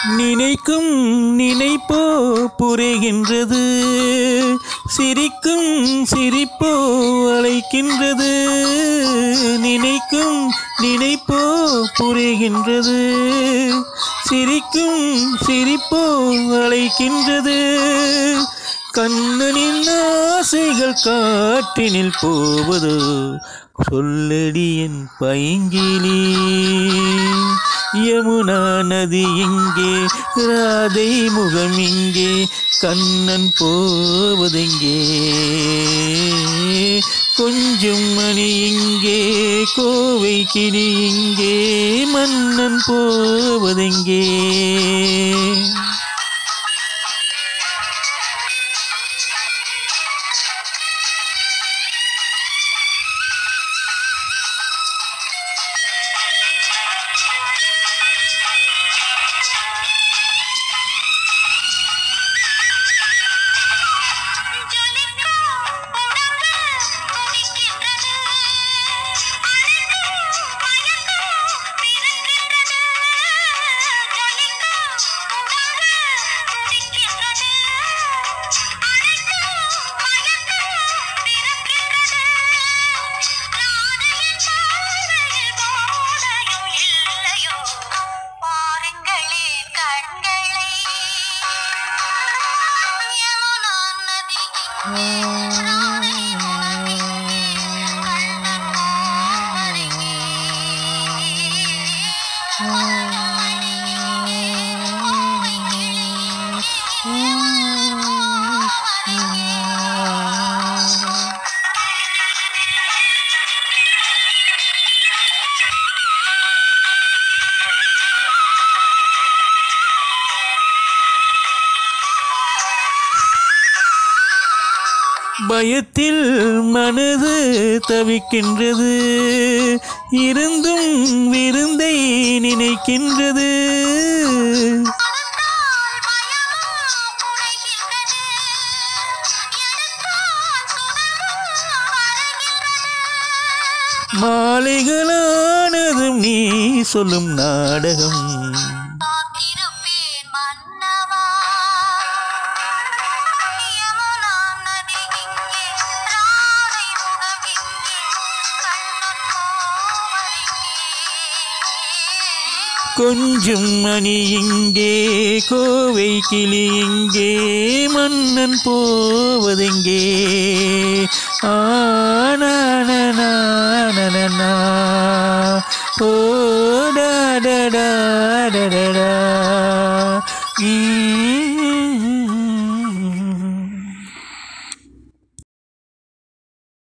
நினைக்கும் நினைப்போ புரிகின்றது சிரிக்கும் சிரிப்போ அழைக்கின்றது நினைக்கும் நினைப்போ புரிகின்றது சிரிக்கும் சிரிப்போ அழைக்கின்றது கண்ணனின் ஆசைகள் காற்றினில் போவதோ சொல்லடி என் பைங்கிலி யமுனா நதி இங்கே ராதை முகம் இங்கே கண்ணன் போவதெங்கே கொஞ்சம் மணி இங்கே கோவை கிளி இங்கே மன்னன் போவதெங்கே பாருங்களே கண்களை யமுனா நதி பயத்தில் மனது தவிக்கின்றது இருந்தும் விருந்தை நினைக்கின்றது கொடுத்தால் பயமும் குறைகின்றது எடுத்தால் சுகமும் வருகின்றது மாலைகளானதும் நீ சொல்லும் நாடகம் காத்திருப்பேன் மன்னவா யமுனா நதி இங்கே ராதை முகம் இங்கே கண்ணன் கோவலிங்கே கொஞ்சம் மணி இங்கே கோவை கிளி இங்கே மன்னன் போவதெங்கே ஆனா ஓ டா டா டா டா டா டா. ம்